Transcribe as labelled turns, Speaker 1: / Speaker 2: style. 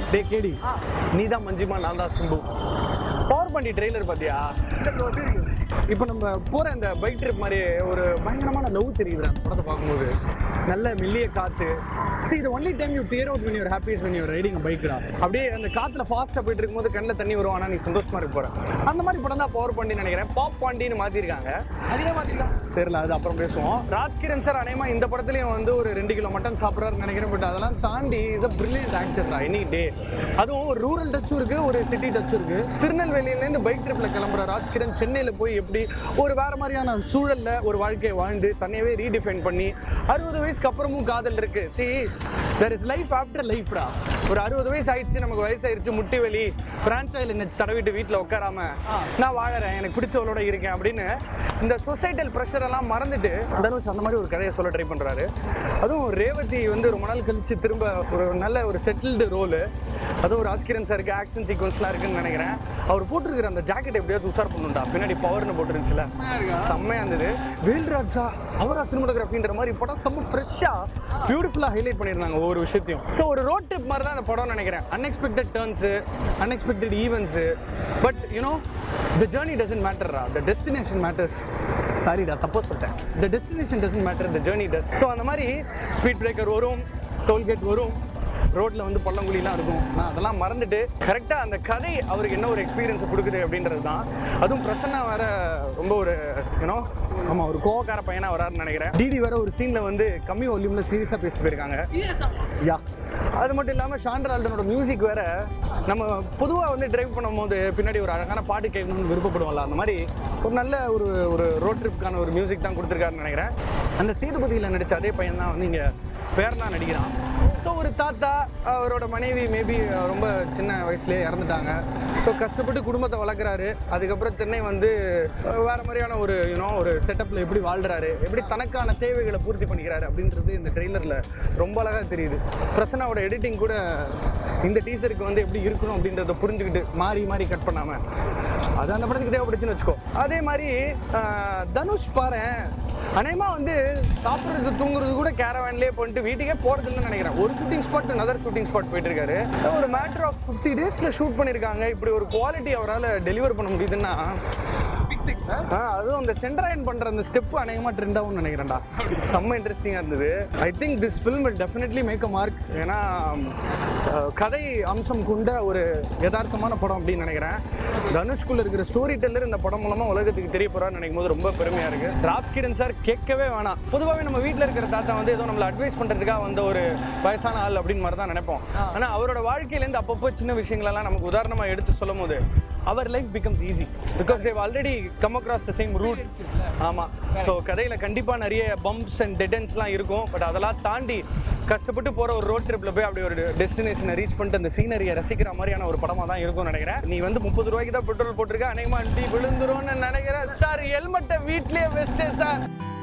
Speaker 1: டே கேடி நீ தான் மஞ்சிமா நான் தான் சிம்பு பவர் பண்ணி ட்ரெய்லர் பார்த்தியா இப்போ நம்ம போற இந்த பைக் ட்ரிப் மாதிரி ஒரு பயங்கரமான லவ் தெரியுது அந்த படத்தை பார்க்கும்போது நல்ல மெல்லிய காத்து see the only time you tear out when you're happiest when you're riding a bike டா அப்படியே அந்த காத்துல ஃபாஸ்ட்டாக போயிட்டு இருக்கும்போது கண்ணில் தண்ணி வரும் ஆனால் நீ சந்தோஷமா இருக்க போற அந்த மாதிரி படம் தான் பவர் பாண்டி நினைக்கிறேன் பாப் பாண்டின்னு மாத்திருக்காங்க அதே மாதிரி தெரியல அது அப்புறம் பேசுவோம் ராஜ்கிரண் சார் அநேகமா இந்த படத்துலயும் வந்து ஒரு ரெண்டு கிலோ மட்டன் சாப்பிட்றாருன்னு நினைக்கிறேன் பட் அதெல்லாம் தாண்டி இஸ் அ பிரில்லியன்ட் ஆக்டர் தான் எனி டே அதுவும் ஒரு ரூரல் டச்சும் இருக்கு ஒரு சிட்டி டச்சும் இருக்கு திருநெல்வேலியிலேருந்து பைக் ட்ரிப்ல கிளம்புற ராஜ்கிரண் சென்னையில போய் எப்படி ஒரு வேற மாதிரியான சூழல்ல ஒரு வாழ்க்கையை வாழ்ந்து தன்னையவே ரீடிஃபைன் பண்ணி அறுபது வயசுக்கு அப்புறமும் காதல் இருக்கு see there is life after லைஃப்டா ஒரு அறுபது வயசு ஆயிடுச்சு நமக்கு வயசாயிருச்சு முட்டி வலி ஃப்ரான்ச்சைல் என்ன தடவிட்டு வீட்டில் உட்காராம நான் வாழறேன் எனக்கு பிடிச்சவளோட இருக்கேன் அப்படின்னு இந்த சொசைட்டல் ப்ரெஷர் எல்லாம் மறந்துட்டு தனுஷ் அந்த மாதிரி ஒரு கதையை சொல்ல ட்ரை பண்றாரு அதுவும் ரேவதி வந்து ரொம்ப நாள் கழிச்சு திரும்ப ஒரு நல்ல ஒரு செட்டில்டு ரோலு அதுவும் ஒரு ஆஸ்கிரன் சாருக்கு ஆக்ஷன் சீக்வன்ஸ்லாம் இருக்குன்னு நினைக்கிறேன் அவர் போட்டிருக்கிற அந்த ஜாக்கெட் எப்படியாவது உஷார் பண்ணுண்டா பின்னாடி பவர்னு போட்டுருந்துச்சுல செம்மையா இருந்தது வேல்ராஜா அவரா சினிமோகிராஃபின்ற மாதிரி படம் செம்ம ஃப்ரெஷ்ஷாக பியூட்டிஃபுல்லாக ஹைலைட் பண்ணியிருந்தாங்க ஒவ்வொரு விஷயத்தையும் ஸோ ஒரு ரோட் ட்ரிப் மாதிரி தான் அந்த படம் நினைக்கிறேன் unexpected turns unexpected events but you know the journey doesn't மேட்டர்ரா த டெஸ்டினேஷன் மேட்டர்ஸ் சாரிடா தப்பா சொல்லிட்டேன் the destination doesn't matter the journey does so அந்த மாதிரி ஸ்பீட் பிரேக்கர் வரும் டோல்கேட் வரும் ரோட்ல வந்து பள்ளங்குழிலாம் இருக்கும் நான் அதெல்லாம் மறந்துட்டு கரெக்டாக அந்த கதை அவருக்கு என்ன ஒரு எக்ஸ்பீரியன்ஸ் கொடுக்குது அப்படின்றது தான் அதுவும் பிரசன்னா வேற ரொம்ப ஒரு யூனோ ஆமா ஒரு கோவக்கார பையனா வராருன்னு நினைக்கிறேன் டிடி வேற ஒரு சீன்ல வந்து கம்மி வால்யூம்ல சீரியஸா பேசிட்டு போயிருக்காங்க யா அது மட்டும் இல்லாமல் ஷாண்டர் ஆல்டனோட மியூசிக் வேற நம்ம பொதுவாக வந்து டிரைவ் பண்ணும்போது பின்னாடி ஒரு அழகான பாட்டு கேட்கணும்னு விருப்பப்படுவோம்ல அந்த மாதிரி ஒரு நல்ல ஒரு ஒரு ரோட் ட்ரிப்க்கான ஒரு மியூசிக் தான் கொடுத்துருக்காருன்னு நினைக்கிறேன் அந்த சேதுபதியில் நடிச்ச அதே பையன் தான் வந்து இங்கே பேர்னா நடிக்கிறான் ஸோ ஒரு தாத்தா அவரோட மனைவி மேபி ரொம்ப சின்ன வயசுலேயே இறந்துட்டாங்க ஸோ கஷ்டப்பட்டு குடும்பத்தை வளர்க்குறாரு அதுக்கப்புறம் சென்னை வந்து அஹ், வேற மாதிரியான ஒரு யூனோ ஒரு செட்டப்பில் எப்படி வாழ்றாரு எப்படி தனக்கான தேவைகளை பூர்த்தி பண்ணிக்கிறாரு அப்படின்றது இந்த ட்ரெய்லரில் ரொம்ப அழகாக தெரியுது பிரசன்னாவோட எடிட்டிங் கூட இந்த டீசருக்கு வந்து எப்படி இருக்கணும் அப்படின்றத புரிஞ்சுக்கிட்டு மாறி மாறி கட் பண்ணாமல் அது அந்த படத்துக்கு தேவைப்படுச்சுன்னு வச்சுக்கோ அதே மாதிரி ஆஹ், தனுஷ் பாரு அநேகமாக வந்து சாப்பிட்றது தூங்குறது கூட கேரவேன்லேயே பண்ணிட்டு வீட்டுக்கே போகிறது இல்லைன்னு நினைக்கிறேன் ஒரு shooting spot another shooting spot போயிட்டு இருக்காரு ஒரு மேட்டர் ஆஃப் ஃபிஃப்டி டேஸில் ஷூட் பண்ணியிருக்காங்க இப்படி ஒரு குவாலிட்டி அவரால் டெலிவர் பண்ண முடியுதுன்னா ஆ, அதுவும் அந்த சென்டரைன் பண்ற அந்த ஸ்டெப் அநேகமா ட்ரெண்ட் ஆகும்னு நினைக்கிறேன்டா செம்ம இன்ட்ரெஸ்டிங்கா இருந்தது I think this film will definitely make a mark ஏன்னா அஹ், கதை அம்சம் கொண்ட ஒரு யதார்த்தமான படம் அப்படின்னு நினைக்கிறேன் தனுஷ்குள்ள இருக்கிற ஸ்டோரி டெல்லர் இந்த படம் மூலமா உலகத்துக்கு தெரிய போறான்னு நினைக்கும் போது ரொம்ப பெருமையா இருக்கு ராஜ்கிரண் சார் கேட்கவே வேணாம் பொதுவாகவே நம்ம வீட்டில் இருக்கிற தாத்தா வந்து ஏதோ நம்மளை அட்வைஸ் பண்றதுக்காக வந்த ஒரு வயசான ஆள் அப்படின்னு மாதிரி தான் நினைப்போம் ஆனா அவரோட வாழ்க்கையிலேருந்து அப்பப்போ சின்ன விஷயங்களெல்லாம் நமக்கு உதாரணமா எடுத்து சொல்லும் போது அவர் life becomes easy because they've already come across the same route ஆமாம் ஸோ கதையில் கண்டிப்பாக நிறைய பம்ப்ஸ் அண்ட் டெடன்ஸ்லாம் இருக்கும் பட் அதெல்லாம் தாண்டி கஷ்டப்பட்டு போகிற ஒரு ரோட் ட்ரிப்பில் போய் அப்படி ஒரு டெஸ்டினேஷனை ரீச் பண்ணிட்டு அந்த சீனரியை ரசிக்கிற மாதிரியான ஒரு படமாக தான் இருக்கும்னு நினைக்கிறேன் நீ வந்து முப்பது ரூபாய்க்கு தான் பெட்ரோல் போட்டிருக்க அநேகமாக அண்டி விழுந்துரும்னு நினைக்கிறேன் சார் ஹெல்மெட்டை வீட்லேயே வெஸ்ட்டு சார்